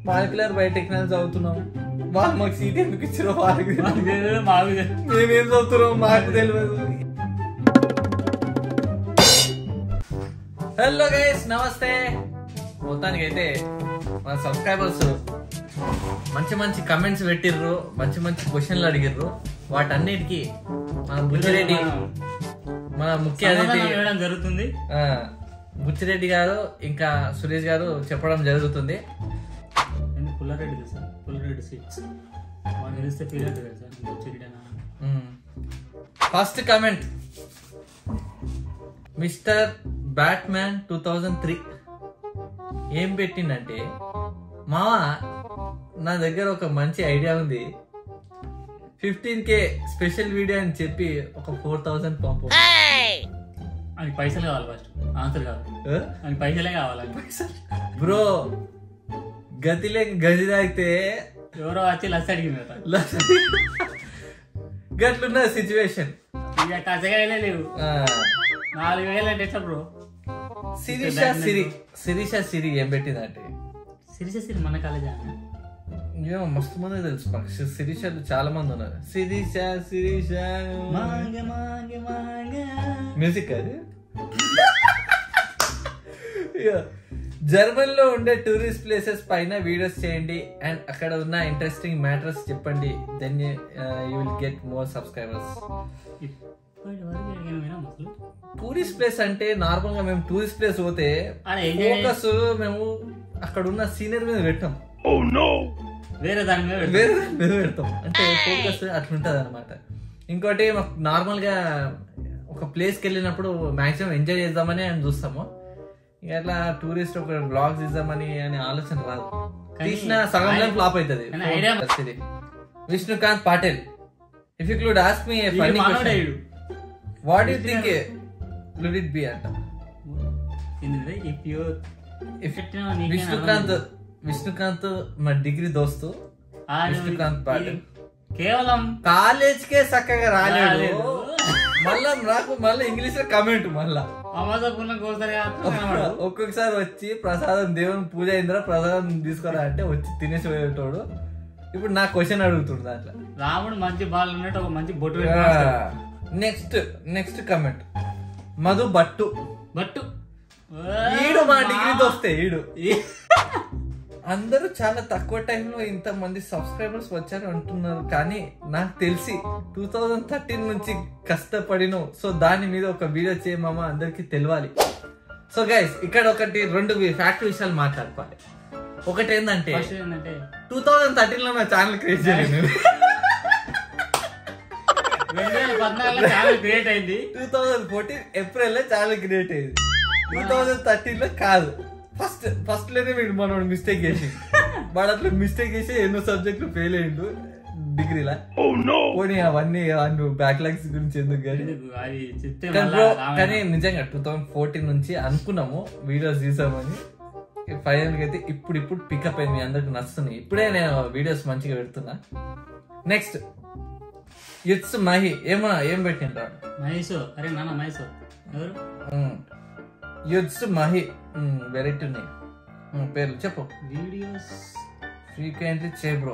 Molecular biotechnology చదువుతున్నాం వాళ్ళు మాకు సీట్ ఎందుకు ఇచ్చారో వాళ్ళకి తెలియదు. తెలియదు, మాకు తెలియదు. మేమేం చదువుతున్నాం మాకు తెలియదు హలో గైస్ నమస్తే మొత్తానికి అయితే మన సబ్స్క్రైబర్స్ మంచి మంచి కమెంట్స్ పెట్టిర్రు మంచి మంచి క్వశ్చన్లు అడిగిర్రు వాటన్నిటికీ మన బుచ్చిరెడ్డి మన ముఖ్య సమాధానం అతిథి ఇవ్వడం జరుగుతుంది ఆ, బుచ్చిరెడ్డి గారు ఇంకా సురేష్ గారు చెప్పడం జరుగుతుంది ఎందుకు పుల్లారెడ్డి తెలుసా పుల్లారెడ్డి స్వీట్స్ వాడు తెలిస్తే ఫీల్ అవుతుంది కదా సార్ వచ్చేటనా first comment mister Batman two thousand three ఏం పెట్టిండంటే మావా నా దగ్గర ఒక మంచి ఐడియా ఉంది ఫిఫ్టీన్ కే స్పెషల్ వీడియో అని చెప్పి ఒక ఫోర్ థౌజండ్ పంపు అది పైసలు కావాలి ఫస్ట్ ఆన్సర్ కావాలి అది పైసలే కావాలి బ్రో గతిలే గది తాగితే ఎవరో వచ్చి లస్ అడిగిందట గట్లున్న సిచ్యువేషన్ ఇక కసగాయలే లేవు నాలుగు వేలు అంటే ఎట్లా బ్రో శిరీష సిరి శిరీష సిరి ఏం పెట్టిందంటే సిరిస సిరి మన కాలేజా ఏమో మస్తు మంది తెలుసు మాకు సి- శిరీషలు చాలా మంది ఉన్నారు శిరీష శిరీష మాంగ మాంగ మాంగ మ్యూజిక్ అది జర్మన్ లో ఉండే టూరిస్ట్ ప్లేసెస్ పైన వీడియోస్ చేయండి అండ్ అక్కడ ఉన్న ఇంట్రెస్టింగ్ మ్యాటర్స్ చెప్పండి then you will get more subscribers ఇప్పటి వరకు అడిగాను వినాం అసలు టూరిస్ట్ ప్లేస్ అంటే నార్మల్ గా మేము టూరిస్ట్ ప్లేస్ పోతే ఆడ ఎంజాయ్ ఫోకస్ మేము అక్కడ ఉన్న సీనియర్ మీద పెట్టాం వేరే దాని మీద పెడతాం. వేరే దాని మీద పెడతాం అంటే ఫోకస్ అట్లుంటది అనమాట ఇంకోటి మాకు నార్మల్ గా ఒక ప్లేస్ కి వెళ్ళినప్పుడు మాక్సిమం ఎంజాయ్ చేద్దామని అని చూస్తాము ఇక అట్లా టూరిస్ట్ ఒక బ్లాగ్స్ ఇద్దామని అనే ఆలోచన రాదు కానీ తీసిన సగంలో ఐ- ఫ్లాప్ అవుతుంది కానీ idea- Vishnukant Patil if you could ask me వీడు మానవుడే వీడు. What you think would it be అంట ఏంటిది? If you- If- పెట్టినా నీకేనా విష్ణుకాంత్ అవ్వదు. విష్ణుకాంత్ మా డిగ్రీ దోస్తు ఆ, విష్ణుకాంత్ పాటిల్. ఇది కేవలం కాలేజ్ కే చక్కగా రాలేడు రాలేదు. మళ్ళా నాకు మళ్ళీ ఇంగ్లీష్ లో కమెంట్ మళ్ళా అమాసపురం కోసరి ఒక్కొక్కసారి వచ్చి ప్రసాదం దేవుని పూజ అయిందిరా ప్రసాదం తీసుకురా అంటే వచ్చి తినేసి పోయేటోడు ఇప్పుడు నా క్వశ్చన్ అడుగుతుండు దాంట్లో రాముడు మంచి బాల్ ఉన్నట్టు ఒక మంచి బొట్టు పెట్టుకున్నాడు. Next next comment Madhu Battu Battu ఈడు మా డిగ్రీ దోస్తే ఈడు అందరూ చాలా తక్కువ టైంలో ఇంత మంది సబ్స్క్రైబర్స్ వచ్చారు అంటున్నారు కానీ నాకు తెలిసి టూ థౌజండ్ థర్టీన్ నుంచి కష్టపడిన సో దాని మీద ఒక వీడియో చేయమా అందరికి తెలియాలి సో గైస్ ఇక్కడ ఒకటి రెండు ఫ్యాక్ట్ విషయాలు మాట్లాడుకోవాలి ఒకటి ఏంటంటే ఫస్ట్ ఏంటంటే టూ థౌజండ్ థర్టీన్ లో నా ఛానల్ క్రియేట్ చేయలేదు రెండు వేల పద్నాలుగులో ఛానల్ క్రియేట్ అయింది టూ థౌజండ్ ఫోర్టీన్ ఏప్రిల్ లో ఛానల్ క్రియేట్ అయ్యింది టూ థౌజండ్ థర్టీన్ లో కాదు ఫస్ట్ ఫస్ట్ లోనే వీడు మనోడు మిస్టేక్ చేసి వాడు అట్లా మిస్టేక్ చేసి ఎన్నో సబ్జెక్టులు ఫెయిల్ అయ్యిండు డిగ్రీలా పోనీ అవన్నీ నువ్వు బ్యాక్లాగ్స్ గురించి ఎందుకు కానీ ఎందుకు? అది చెప్తే కానీ మళ్ళా బ్రో రామాయణం. కానీ నిజంగా టూ థౌసండ్ ఫోర్టీన్ నుంచి అనుకున్నాము వీడియోస్ తీసామని ఫైనల్ గా అయితే ఇప్పుడు ఇప్పుడు పికప్ అయింది మీ అందరికి నచ్చుతుంది ఇప్పుడే నేను వీడియోస్ మంచిగా పెడుతున్నా నెక్స్ట్ ఇట్స్ మహి ఏమో ఏం పెట్టిండ్రా మహేష్ అరే నాన్న మహేష్ ఎవరు యుడ్స్ మహి వెరైటీ ఉన్నాయి ఉమ్, పేర్లు చెప్పు వీడియోస్ ఫ్రీక్వెంట్లీ చే బ్రో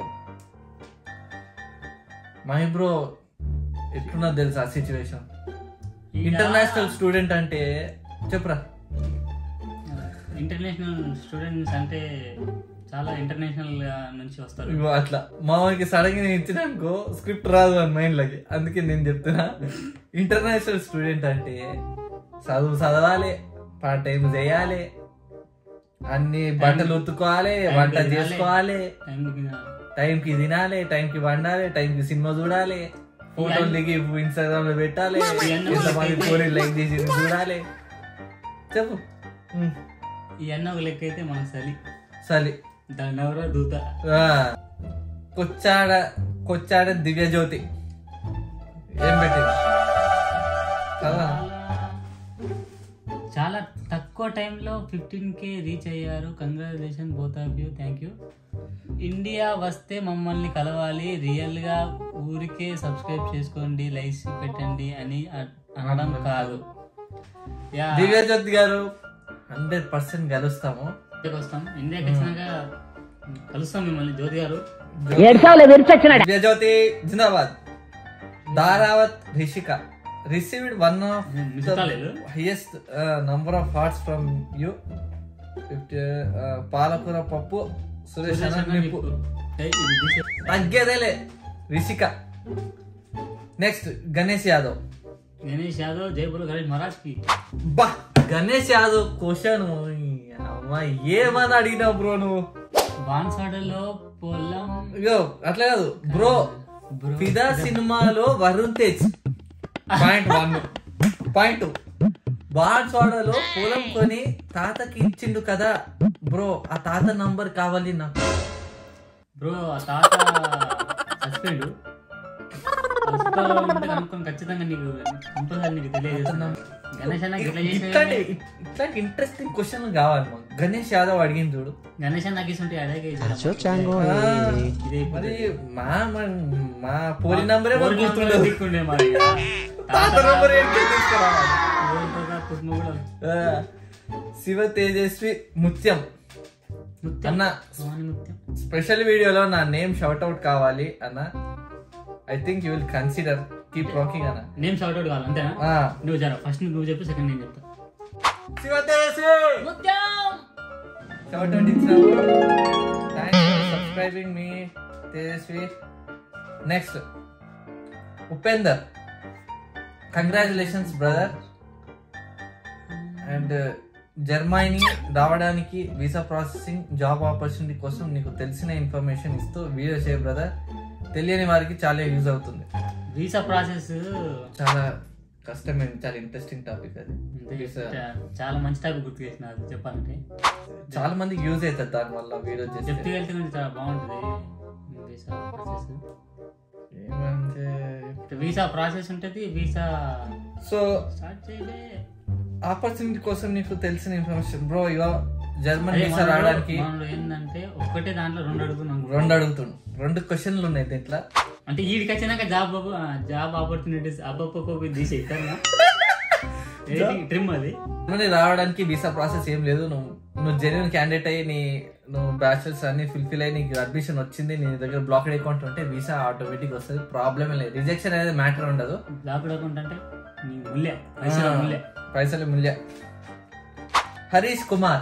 మహి బ్రో ఎట్లున్నా తెలుసు ఆ సిచ్యువేషన్ ఇంటర్నేషనల్ స్టూడెంట్ అంటే చెప్పురా ఇంటర్నేషనల్ స్టూడెంట్స్ అంటే చాలా ఇంటర్నేషనల్ నుంచి వస్తారు ఇగో అట్లా మామకి సడన్ గా ఇచ్చినాకో స్క్రిప్ట్ రాదు అని మైండ్ లకి అందుకే నేను చెప్తున్నా ఇంటర్నేషనల్ స్టూడెంట్ అంటే చదువు చదవాలి పార్ట్ టైం చేయాలి అన్ని బట్టలు ఉతుకోవాలి Time వంట తినాలి. చేసుకోవాలి టైంకి టైంకి తినాలి టైంకి వండాలి టైంకి సినిమా చూడాలి ఫోటోలు దిగి ఇన్స్టాగ్రామ్ లో పెట్టాలి ఇవన్నీ ఎంతమంది మనకి ఫోన్ లైక్ చేసి చూడాలి చెప్పు ఉమ్, ఇవన్నీ ఒక లెక్క అయితే మన సలి సరే దాన్ని ఎవరో దూత ఆ, కొచ్చాడ కొచ్చాడ దివ్య జ్యోతి ఏం పెట్టింది చదవనా? చాలా తక్కువ టైంలో ఫిఫ్టీన్ కే రీచ్ అయ్యారు congratulation both of you thank you India వస్తే మమ్మల్ని కలవాలి రియల్ గా ఊరికే సబ్స్క్రైబ్ చేసుకోండి లైక్స్ పెట్టండి అని అ- అనడం కాదు యా దివ్య జ్యోతి గారు హండ్రెడ్ పర్సెంట్ గెలుస్తాము ఇండియాకి వస్తాం ఇండియాకి వచ్చినాక కలుస్తాం మిమ్మల్ని జ్యోతి గారు దివ్యజ్యోతి జిందాబాద్ Dharavath Rishika received one of miss కాలేదు highest number of hearts from you fifty పాలకూర పప్పు సురేష్ అన్న నిప్పు ఏయ్, ఇది తీసే. తగ్గేదేలే రిషిక నెక్స్ట్ గణేష్ యాదవ్ గణేష్ యాదవ్ జైపూర్ గణేష్ మహారాజ్ కి బా గణేష్ యాదవ్ క్వశ్చన్ అమ్మా ఏమని అడిగినావు బ్రో నువ్వు బాన్సాడలో పొలం ఇగో అట్లా కాదు బ్రో బ్రో ఫిదా సినిమాలో Varun Tej point one point two బాన్స్వాడలో పొలం కొని తాతకి ఇచ్చిండు కదా బ్రో ఆ తాత నంబర్ కావాలి నాకు బ్రో ఆ తాత సస్పెండ్ కనుక్కొని ఖచ్చితంగా నీకు కంపల్సరీ నీకు తెలియజేస్తున్నాం గణేష్ అన్న ఇట్లా ఇట్లాంటి చేసే ఇట్లాంటి ఇంట్రెస్టింగ్ క్వశ్చన్ కావాలి మాకు గణేష్ యాదవ్ అడిగింది చూడు గణేష్ అన్న ఇస్తుంటే అదే ఆ, ఇదే మరి మా మా- మా పోలి నంబరే మాకు గుర్తుండదు దిక్కుండే మరి తాత నంబర్ ఏంటి తీసుకురావాలి కుసుమ కూడా ఆ, శివ తేజస్వి ముత్యం ముత్యం అన్న స్వామి ముత్యం స్పెషల్ వీడియోలో నా నేమ్ షౌట్ అవుట్ కావాలి అన్న I think you will consider keep rocking అన్న నేమ్ షార్ట్ అవుట్ కావాలి అంతేనా ఆ, నువ్వు జర ఫస్ట్ నువ్వు చెప్పు సెకండ్ నేను చెప్తా శివ తేజస్వి ముత్యం షౌట్ అవుట్ ఇచ్చినావు thanks for subscribing me Tejaswi next Upender congratulations brother and Germany రావడానికి వీసా ప్రాసెసింగ్ జాబ్ ఆపర్చునిటీ కోసం నీకు తెలిసిన ఇన్ఫర్మేషన్ ఇస్తూ వీడియో చేయ బ్రదర్ తెలియని వారికి చాలా యూజ్ అవుతుంది వీసా ప్రాసెస్ చాలా కష్టమైన చాలా ఇంట్రెస్టింగ్ టాపిక్ అది వీసా చాలా మంచి టాపిక్ గుర్తు చేసిన అది చెప్పాలంటే చాలా మందికి యూజ్ అవుతుంది దాని వల్ల వీడియో చెప్తే చేస్తే వెళ్తే కొంచెం చాలా బాగుంటుంది వీసా ప్రాసెస్ ఏమంటే వీసా ప్రాసెస్ ఉంటుంది వీసా సో స్టార్ట్ చేయలే ఆపర్చునిటీ కోసం నీకు తెలిసిన ఇన్ఫర్మేషన్ బ్రో ఇవో జర్మన్ అదే వీసా మనోడు- రావడానికి మనోడు ఏంటంటే ఒక్కటే దాంట్లో రెండు అడుగుతున్నాం రెండు అడుగుతుండు రెండు క్వశ్చన్లు ఉన్నాయి దీంట్లో అంటే వీడికి వచ్చినాక జాబ్ జాబ్ ఆపర్చునిటీస్ అబ్బప్ప తీసి ఇస్తారా ట్రిమ్ అది జర్మనీ రావడానికి వీసా ప్రాసెస్ ఏం లేదు నువ్వు నువ్వు జెన్యున్ క్యాండిడేట్ అయ్యి నీ నువ్వు బ్యాచులర్స్ అన్ని ఫుల్ఫిల్ అయ్యి నీకు అడ్మిషన్ వచ్చింది నీ దగ్గర బ్లాక్ అకౌంట్ ఉంటే వీసా ఆటోమేటిక్ వస్తుంది ప్రాబ్లమ్ లేదు రిజెక్షన్ అనేది మ్యాటర్ ఉండదు బ్లాక్ అకౌంట్ అంటే నీ ముల్లె పైసలు ముల్లె పైసలు మిల్యా హరీష్ కుమార్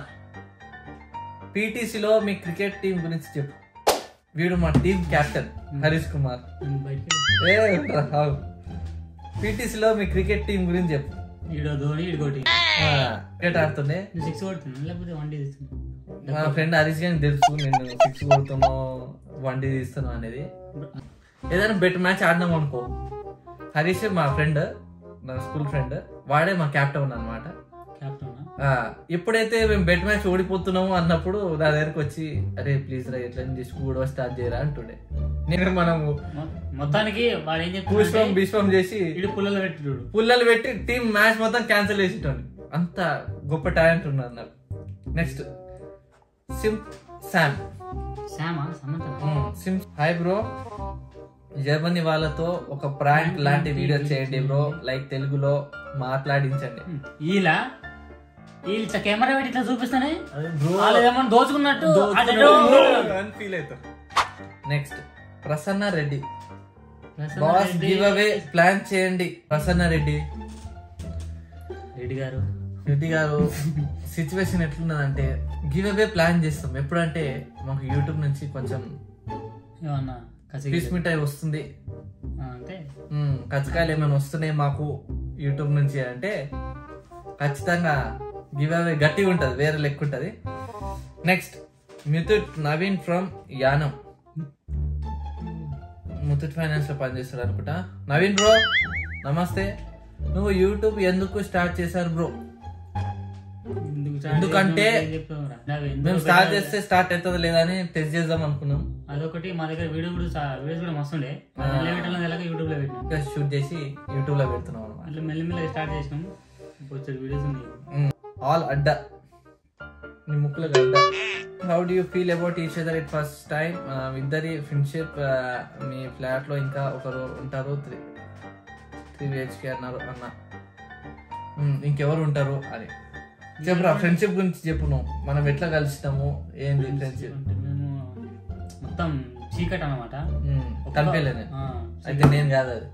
పీటీసీలో మీ క్రికెట్ టీం గురించి చెప్పు వీడు మా టీం కెప్టెన్ హరీష్ కుమార్ నేను బయటికి ఏ పీటీసీలో మీ క్రికెట్ టీం గురించి చెప్పు ఈడో ధోని ఈడుకోటి ఆ, క్రికెట్ ఆడుతుండే నువ్వు సిక్స్ కొడుతున్నావు లేకపోతే వన్ డే తీస్తున్నావు మా ఫ్రెండ్ హరీష్ గారికి తెలుసు నేను సిక్స్ కొడుతున్నావు వన్ డే తీస్తున్నావు అనేది ఏదైనా బెట్ మ్యాచ్ ఆడినాం అనుకో హరీష్ మా ఫ్రెండ్ నా స్కూల్ ఫ్రెండ్ వాడే మా కెప్టెన్ అనమాట క్యాప్టెన్ ఎప్పుడైతే మేము బెట్ మ్యాచ్ ఓడిపోతున్నాము అన్నప్పుడు నా దగ్గరకు వచ్చి అరే ప్లీజ్ రా ఎట్లా చేసి కూడా స్టార్ట్ చేయరా అంటుండే నేను మనము మొత్తానికి వాడు ఏం పుష్పం చెప్తున్నాడు భీష్మం చేసి ఇడు పుల్లలు పెట్టి చూడు పుల్లలు పెట్టి టీం మ్యాచ్ మొత్తం క్యాన్సిల్ చేసేటోండి అంత గొప్ప టాలెంట్ ఉన్నారు నాకు నెక్స్ట్ సిమ్ శామ్ శ్యామా సమంత సిమ్ హాయ్ బ్రో జర్మనీ వాళ్ళతో ఒక ప్రాంక్ లాంటి వీడియో చేయండి బ్రో లైక్ తెలుగులో మాట్లాడించండి ఈలా వీళ్ళు ఇట్లా కెమెరా పెట్టి ఇట్లా చూపిస్తానే బ్రో వాళ్ళు ఏమన్నా దోచుకున్నట్టు ఫీల్ అవుతారు next Prasanna Reddy Prasanna boss Reddy- give away plan చేయండి ప్రసన్న రెడ్డి రెడ్డి గారు రెడ్డి గారు సిచ్యువేషన్ ఎట్లున్నదంటే గివ్ అవే ప్లాన్ చేస్తాం ఎప్పుడంటే మాకు యూట్యూబ్ నుంచి కొంచెం ఏమన్నా కసి పీస్ మిఠాయి వస్తుంది అంటే మ్మ్, కచ్చకాయలు ఏమైనా వస్తున్నాయి మాకు యూట్యూబ్ నుంచి అంటే ఖచ్చితంగా గివ్ అవే గట్టిగా ఉంటుంది వేరే లెక్క ఉంటుంది నెక్స్ట్ మిథుట్ నవీన్ ఫ్రమ్ యానం ముతూట్ ఫైనాన్స్ లో పనిచేస్తాడు అనుకుంటా నవీన్ బ్రో నమస్తే నువ్వు యూట్యూబ్ ఎందుకు స్టార్ట్ చేశారు బ్రో ఎందుకు start ఎందుకంటే చేసినావు? ఏం చెప్తావురా? నాకు ఎందుకు మేము స్టార్ట్ చేస్తే స్టార్ట్ అవుతుందో లేదా అని టెస్ట్ చేద్దాం అనుకున్నాం అదొకటి మా దగ్గర వీడియో కూడా చా- వీడియోస్ కూడా మస్తు ఉండే పెట్టాలని తెలక యూట్యూబ్ లో పెట్టినాం ఇంకా షూట్ చేసి యూట్యూబ్ లో పెడుతున్నాం అనమాట అట్లా మెల్లిమెల్లిగా స్టార్ట్ చేసినాం ఇప్పుడు వచ్చే వీడియోస్ ఉన్నాయి ఆల్ అడ్డ నీ ముక్కులో అడ్డ how do you feel about each other it first time ఇద్దరి ఫ్రెండ్షిప్ మీ ఫ్లాట్ లో ఇంకా ఒకరు ఉంటారు త్రీ త్రీ బిహెచ్కే అన్నారు అన్న మ్మ్, ఇంకెవరు ఉంటారు అని చెప్పురా ఫ్రెండ్షిప్ గురించి చెప్పు నువ్వు మనం ఎట్లా కలిసినాము ఏంది ఫ్రెండ్షిప్ అంటే మేము మొత్తం చీకటి అనమాట కనిపించలేదు అయితే నేను కాదు అది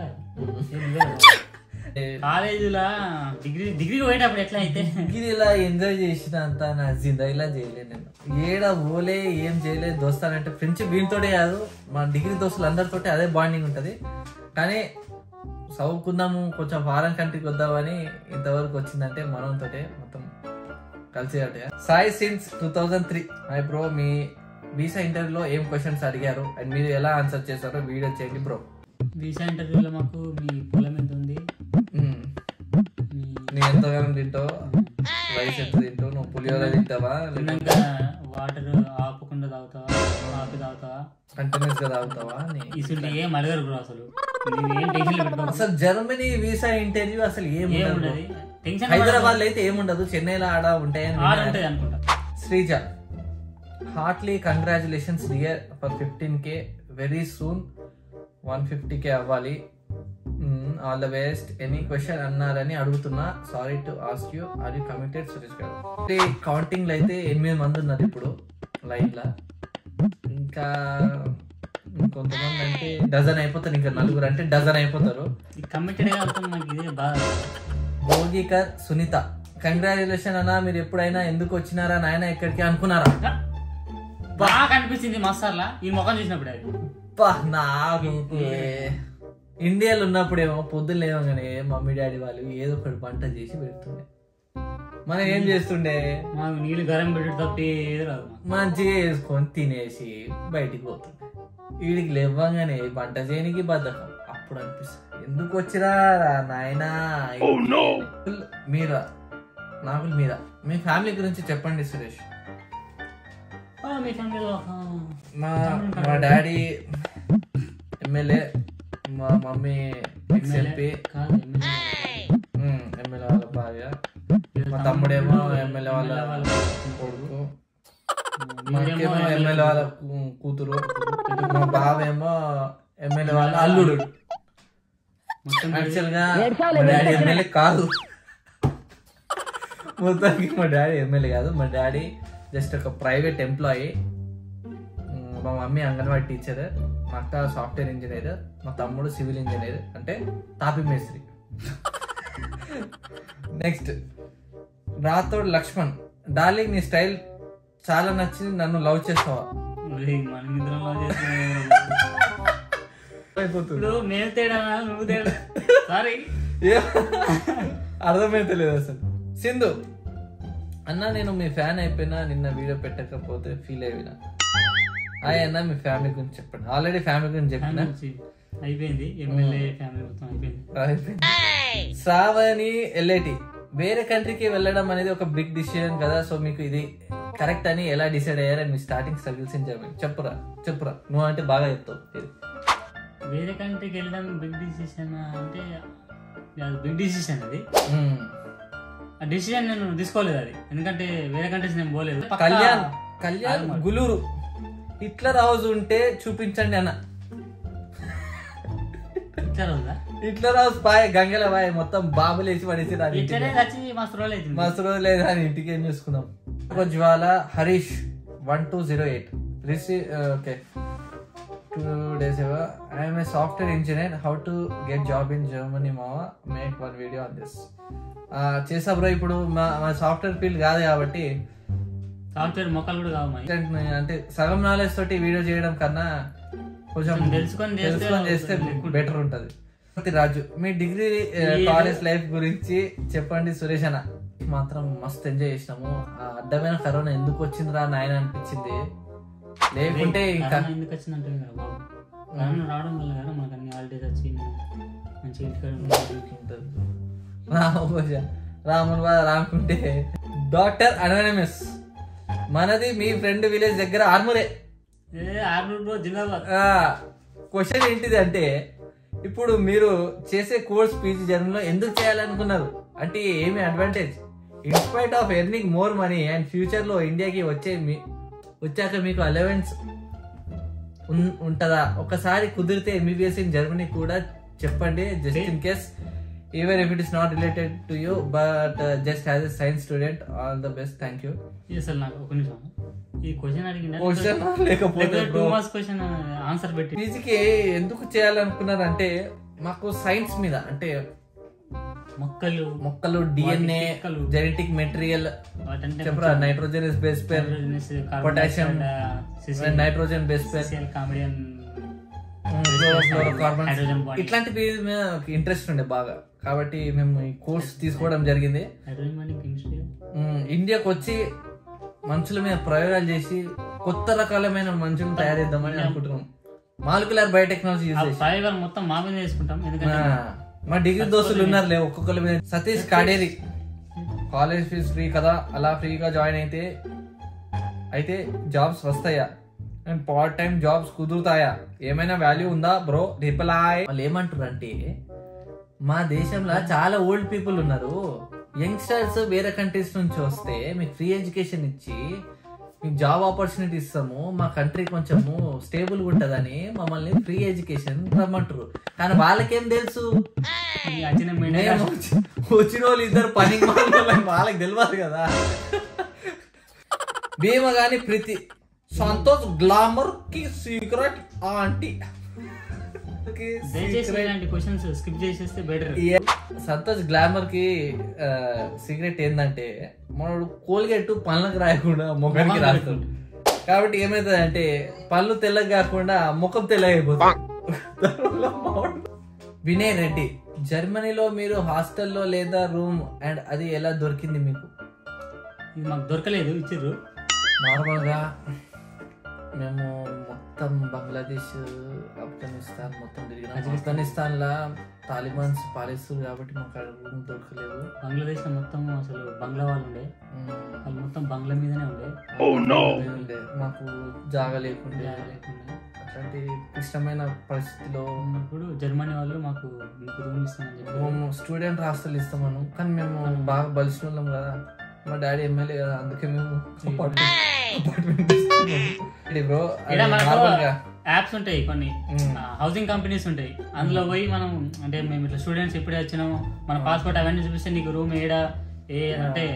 కాలేజీలో డిగ్రీ డిగ్రీకి పోయేటప్పుడు ఎట్లా అయితే ఇది ఇలా ఎంజాయ్ చేసిన అంత నా జిందగీలా చేయలేదు నేను ఏడ పోలే ఏం చేయలేదు దోస్తానంటే ఫ్రెండ్షిప్ వీళ్ళతోటే కాదు మా డిగ్రీ దోస్తులు అందరితోటి అదే బాండింగ్ ఉంటది కానీ చదువుకుందాము కొంచెం ఫారెన్ కంట్రీకి వద్దామని ఇంతవరకు వచ్చిందంటే మనంతోటే మొత్తం కలిసి అటే Sai since two thousand three my bro మీ వీసా ఇంటర్వ్యూలో ఏం క్వశ్చన్స్ అడిగారు అండ్ మీరు ఎలా ఆన్సర్ చేశారో వీడియో చేయండి బ్రో వీసా ఇంటర్వ్యూలో మాకు మీ పొలం ఎంత ఉంది మీ నీ ఎంతగానో తింటావు రైస్ ఎంత తింటావు నువ్వు పులిహోర తింటావా తిన్నాక వాటర్ ఆపకుండా తాగుతావా ఆపి తాగుతావా కంటిన్యూస్ గా తాగుతావా నీ- ఇసులు ఏం అడగరు బ్రో అసలు నువ్వు ఏం టెన్షన్ పెట్టుకోవచ్చు అసలు జర్మనీ వీసా ఇంటర్వ్యూ అసలు ఏం ఉండదు ఏముండదు టెన్షన్ హైదరాబాద్ లో అయితే ఏముండదు చెన్నైలో ఆడ ఉంటాయని ఆడ విన్నాను. ఉంటుంది అనుకుంటా Sreeja heartly congratulations dear for fifteen K very soon one fifty K అవ్వాలి all the best any question అన్నారని అడుగుతున్నా sorry to ask you are you committed Suresh garu అంటే కౌంటింగ్ లో అయితే ఎనిమిది మంది ఉన్నారు ఇప్పుడు లైన్ లా ఇంకా కొంతమంది అంటే డజన్ అయిపోతారు ఇంకా నలుగురు అంటే డజన్ అయిపోతారు ఈ కమిటెడ్ అవుతాం నాకు ఇదే బాధ భోగికర్ సునీత కంగ్రాచులేషన్ అన్న మీరు ఎప్పుడైనా ఎందుకు వచ్చినారా నాయన ఇక్కడికి అనుకున్నారా బాగా కనిపించింది మసాలా ఈ ముఖం చూసినప్పుడు అది అబ్బా, నాకు ఇండియాలో ఉన్నప్పుడేమో పొద్దున్న లేవగానే మమ్మీ డాడీ వాళ్ళు ఏదో ఒకటి వంట చేసి పెడుతుండే మనం ఏం చేస్తుండే మాకు నీళ్ళు గరం పెట్టి తప్పి ఏది రాదు మాకు. మంచిగా వేసుకొని తినేసి బయటికి పోతుండే వీడికి లేవగానే వంట చేయనికి బద్ధకం అప్పుడు అనిపిస్తుంది ఎందుకు వచ్చిరా నాయనా మీరా నాకు మీరా మీ ఫ్యామిలీ గురించి చెప్పండి సురేష్ ఆ, మీ ఫ్యామిలీలో ఆ, మా మా డాడీ ఎమ్మెల్యే మా మమ్మీ ఎక్స్ ఎంపీ కాదు ఎమ్మెల్యే ఎమ్మెల్యే వాళ్ళ భార్య మా తమ్ముడేమో ఎమ్మెల్యే వాళ్ళ కొడుకు మాకేమో ఎమ్మెల్యే వాళ్ళ కూ- కూతురు మా బావేమో ఎమ్మెల్యే వాళ్ళ అల్లుడు మొత్తం యాక్చువల్ గా మా డాడీ ఎమ్మెల్యే కాదు మొత్తానికి మా డాడీ ఎమ్మెల్యే కాదు మా డాడీ జస్ట్ ఒక ప్రైవేట్ ఎంప్లాయీ మా మమ్మీ అంగన్వాడీ టీచర్ మా అక్క సాఫ్ట్వేర్ ఇంజనీర్ మా తమ్ముడు సివిల్ ఇంజనీర్ అంటే తాపి మేస్త్రి నెక్స్ట్ రాథోడ్ లక్ష్మణ్ డార్లింగ్ నీ స్టైల్ చాలా నచ్చింది నన్ను లవ్ చేస్తావా ఒరేయ్, మనం ఇద్దరం love చేసుకున్నాం. అయిపోతుంది ఇప్పుడు నేను తేడా నువ్వు తేడా సారీ అర్థమైతే లేదు అసలు సింధు అన్న నేను మీ ఫ్యాన్ అయిపోయినా నిన్న వీడియో పెట్టకపోతే ఫీల్ అయిపోయినా హాయ్ అన్న మీ ఫ్యామిలీ గురించి చెప్పండి ఆల్రెడీ ఫ్యామిలీ గురించి చెప్పిన అయిపోయింది ఎమ్మెల్యే ఫ్యామిలీ మొత్తం అయిపోయింది అయిపోయింది. శ్రావణి ఎల్ఐటి వేరే కంట్రీకి వెళ్ళడం అనేది ఒక బిగ్ డిసిజన్ కదా సో మీకు ఇది కరెక్ట్ అని ఎలా డిసైడ్ అయ్యారని మీ స్టార్టింగ్ స్ట్రగుల్స్ చెప్పండి చెప్పురా చెప్పురా నువ్వు అంటే బాగా చెప్తావు ఇది. వేరే కంట్రీకి వెళ్ళడం బిగ్ డిసిషన్ అంటే బిగ్ డిసిషన్ అది మ్మ్. ఆ డిసిషన్ నేను తీసుకోలేదు అది ఎందుకంటే వేరే కంట్రీస్ నేను పోలేదు పక్కా కళ్యాణ్ కళ్యాణ్ గులూరు హిట్లర్ హౌస్ ఉంటే చూపించండి అన్న ఇట్లా రోజా హిట్లర్ హౌస్ బాయ్ గంగల బాయ్ మొత్తం బాబులు వేసి పడేసి రాని ఇట్లనే వచ్చి మస్తు రోజులు అవుతుంది మస్తు రోజు లేదు అని ఇంటికి ఏం చూసుకున్నాం ఒక Jwala Harish one two zero eight receive okay two days I'm a software engineer how to get job in Germany మావా make one video on this చేసా బ్రో ఇప్పుడు మా మా సాఫ్ట్వేర్ ఫీల్డ్ కాదు కాబట్టి సాఫ్ట్వేర్ మొక్కలు కూడా కావు మావి. అంటే సగం నాలెడ్జ్ తోటి వీడియో చేయడం కన్నా కొంచెం తెలుసుకొని చేస్తే తెలుసుకొని చేస్తే బెటర్ ఉంటది రాజు మీ డిగ్రీ కాలేజ్ లైఫ్ గురించి చెప్పండి సురేష్ అన్న మాత్రం మస్తు ఎంజాయ్ చేసినాము ఆ అడ్డమైన కరోనా ఎందుకు వచ్చిందిరా నాయన అనిపించింది లేకుంటే ఇంకా కరోనా ఎందుకు వచ్చిందంటే కదా బాబు కరోనా రావడం వల్ల కదా మనకు అన్ని హాలిడేస్ వచ్చి మనం మంచి ఇంటికాడ ఉండాలి. రామభోజ రాముని బాధ రాకుంటే డాక్టర్ అనోనమస్ మనది మీ ఫ్రెండ్ విలేజ్ దగ్గర ఆర్మూరే ఏ ఆర్మూర్ బ్రో జిందాబాద్ క్వశ్చన్ ఏంటిది అంటే ఇప్పుడు మీరు చేసే కోర్స్ పీజీ జర్నీలో ఎందుకు చేయాలనుకున్నారు అంటే ఏమి advantage inspite of earning more money and future లో ఇండియాకి వచ్చే మీ వచ్చాక మీకు అలవెన్స్ ఉంటదా ఒకసారి కుదిరితే ఎంబీబీఎస్ ఇన్ జర్మనీ కూడా చెప్పండి just in case even if it is not related to you but just as a science student all the best thank you ఇది అసలు నాకు ఒక నిమిషం ఈ క్వశ్చన్ అడిగిన క్వశ్చన్ లేకపోతే టూ మార్క్స్ క్వశ్చన్ ఆన్సర్ పెట్టి పీజీకి ఎందుకు చేయాలనుకున్నారంటే మాకు సైన్స్ మీద అంటే మొక్కలు మొక్కలు డిఎన్ఏ మొక్కలు. జెనెటిక్ మెటీరియల్ వాటంటే చెప్పరా nitrogen base pair potassium nitrogen base pair comedian carbon hydrogen bond ఇట్లాంటి వీటి మీద ఇంట్రెస్ట్ ఉండే బాగా కాబట్టి మేము ఈ కోర్స్ తీసుకోవడం జరిగింది హైడ్రోజన్ బాండ్ కెమిస్ట్రీ ఉమ్, ఇండియాకి వచ్చి మనుషుల మీద ప్రయోగాలు చేసి కొత్త రకాలమైన మనుషులను తయారు చేద్దామని అనుకుంటున్నాం మాలిక్యులర్ బయోటెక్నాలజీ యూజ్ చేసి ప్రయోగాలు మొత్తం మా మీద వేసుకుంటాం ఎందుకంటే ఆ, మా డిగ్రీ దోస్తులు ఉన్నారులే ఒక్కొక్కరి మీద సతీష్ కాడేరి కాలేజ్ ఫీజు ఫ్రీ కదా అలా ఫ్రీగా జాయిన్ అయితే అయితే జాబ్స్ వస్తాయా అండ్ పార్ట్ టైం జాబ్స్ కుదురుతాయా ఏమైనా వాల్యూ ఉందా బ్రో రిప్లై వాళ్ళు ఏమంటారు అంటే మా దేశంలో చాలా ఓల్డ్ పీపుల్ ఉన్నారు యంగ్స్టర్స్ వేరే కంట్రీస్ నుంచి వస్తే మీకు ఫ్రీ ఎడ్యుకేషన్ ఇచ్చి మీకు జాబ్ ఆపర్చునిటీ ఇస్తాము మా కంట్రీ కొంచెము స్టేబుల్ ఉంటదని మమ్మల్ని ఫ్రీ ఎడ్యుకేషన్ రమ్మంటారు కానీ వాళ్ళకేం తెలుసు ఈ అచ్చిన మెండే మేము వచ్చి- వచ్చిన వాళ్ళు ఇద్దరు పని వాళ్ళకి తెలియదు కదా భీమ గాని ప్రీతి సంతోష్ గ్లామర్ కి సీక్రెట్ ఆంటీ కి దయచేసి ఇలాంటి క్వశ్చన్స్ స్కిప్ చేసేస్తే బెటర్ ఏ- సంతోష్ గ్లామర్ కి సీక్రెట్ ఏంటంటే మనడు కోల్గేట్ పళ్ళకి రాయకుండా ముఖానికి రాస్తాడు కాబట్టి ఏమైతుంది అంటే పళ్ళు తెల్లగా కాకుండా ముఖం తెల్లగా అయిపోతుంది దానివల్ల మావాడు- వినయ్ రెడ్డి జర్మనీలో మీరు హాస్టల్లో లేదా రూమ్ అండ్ అది ఎలా దొరికింది మీకు ఇది మాకు దొరకలేదు ఇచ్చిర్రు నార్మల్ గా మేము మొత్తం బంగ్లాదేశ్ ఆఫ్ఘనిస్తాన్ మొత్తం తిరిగినాం ఆఫ్ఘనిస్తాన్ లా తాలిబాన్స్ పాలిస్తారు కాబట్టి మాకు అక్కడ రూమ్ దొరకలేదు బంగ్లాదేశ్ లో మొత్తం అసలు బంగ్లా వాళ్ళు ఉండే మ్మ్. వాళ్ళు మొత్తం బంగ్లా మీదనే ఉండే అదే ఉండే. మాకు జాగా లేకుండే జాగా లేకుండా అట్లాంటి క్లిష్టమైన పరిస్థితిలో ఉన్నప్పుడు జర్మనీ వాళ్ళు మాకు మీకు రూమ్ ఇస్తామని చెప్పి మేము స్టూడెంట్ హాస్టల్ ఇస్తామను కానీ మేము బాగా బలిసిన వాళ్ళం కదా మా డాడీ ఎమ్మెల్యే కదా అందుకే మేము అపార్ట్మెంట్ అపార్ట్మెంట్ బ్రో ఈడ మనకు నార్మల్గా యాప్స్ ఉంటాయి కొన్ని మ్మ్. హౌసింగ్ కంపెనీస్ ఉంటాయి అందులో పోయి మనం అంటే మేము ఇట్లా స్టూడెంట్స్ ఎప్పుడే వచ్చినాము మన పాస్పోర్ట్ అవన్నీ చూపిస్తే నీకు రూమ్ ఏడా ఏ అంటే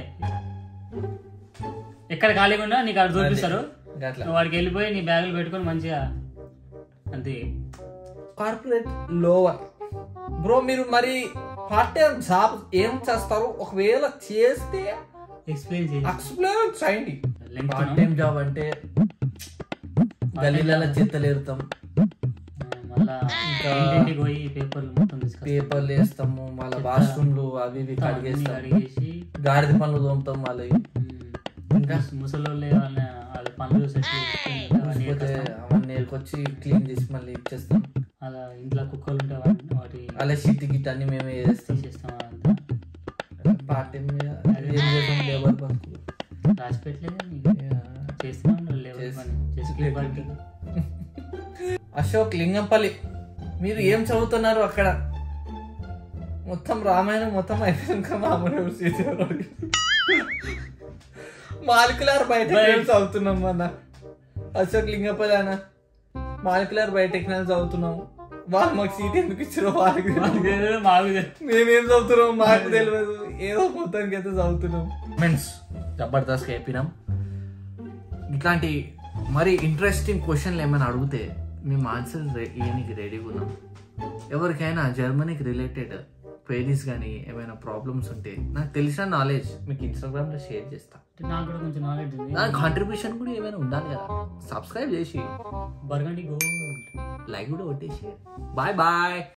ఎక్కడ ఖాళీగా నీకు అక్కడ చూపిస్తారు అట్లా నువ్వు వాడికి వెళ్ళిపోయి నీ బ్యాగులు పెట్టుకొని మంచిగా అంతే కార్పొరేట్ లోవర్ బ్రో మీరు మరి పార్ట్ టైం జాబ్ ఏం చేస్తారు ఒకవేళ చేస్తే ఎక్స్ప్లెయిన్ చేసి ఎక్స్ప్లెయిన్ చేయండి Length పార్ట్ ను. టైం జాబ్ అంటే గల్లీలలో చెత్తలు ఏరుతాం మళ్ళా ఇంకా- ఇంటింటికి పోయి పేపర్లు మొత్తం తీసుకొస్తాం పేపర్లు వేస్తాము మళ్ళీ వాష్రూమ్లు అవి ఇవి అన్ని కడిగేస్తాం కడిగేసి గాడిద పనులు తోముతాం మళ్ళీ ఇంకా ముసలోళ్ళే వాళ్ళ వాళ్ళ పనులు సెట్ అవన్నీ లేకపోతే ఎక్కేస్తాం. అవన్నీ ఏరుకొచ్చి క్లీన్ చేసి మళ్ళీ ఇచ్చేస్తాం అలా ఇంట్లో కుక్కలు ఉంటే అవన్నీ వాటి అలా షిట్ గిట్ అన్ని మేమే వేస్తాం తీసేస్తాం అదంతా పార్ట్ టైం ఏం చేస్తాం లేబర్ బతుకు రాసి పెట్టలేదు Yeah. చేస్తూనే ఉండాలి లేబర్ చేసి- పని చేసి పని అశోక్ లింగంపల్లి మీరు ఏం చదువుతున్నారు అక్కడ మొత్తం రామాయణం మొత్తం అయిపోయాక మామూలు మాలికులార్ బయట చదువుతున్నాం అన్న అశోక్ లింగంపల్లి అన్న మాలికులార్ బయోటెక్నాలజీ చదువుతున్నాం వాళ్ళు మాకు సీట్ ఎందుకు ఇచ్చారో వాళ్ళకి తెలియదు. మాకు తె- మేమేం చదువుతున్నాం మాకు తెలియదు ఏదో మొత్తానికి అయితే చదువుతున్నాం మెన్స్ జబర్దస్త్ చెప్పినాం ఇట్లాంటి మరి ఇంట్రెస్టింగ్ క్వశ్చన్లు ఏమైనా అడిగితే మేము ఆన్సర్ ఇవ్వడానికి రెడీగా ఉన్నాం ఎవరికైనా జర్మనీకి రిలేటెడ్ క్వైరీస్ కానీ ఏమైనా ప్రాబ్లమ్స్ ఉంటే నాకు తెలిసిన నాలెడ్జ్ మీకు ఇన్స్టాగ్రామ్లో షేర్ చేస్తా నాకు కూడా కొంచెం నాలెడ్జ్ ఉంది దాని కాంట్రిబ్యూషన్ కూడా ఏమైనా ఉండాలి కదా సబ్స్క్రైబ్ చేసి బర్గండి గోల్డ్ లైక్ కూడా కొట్టేసి బాయ్ బాయ్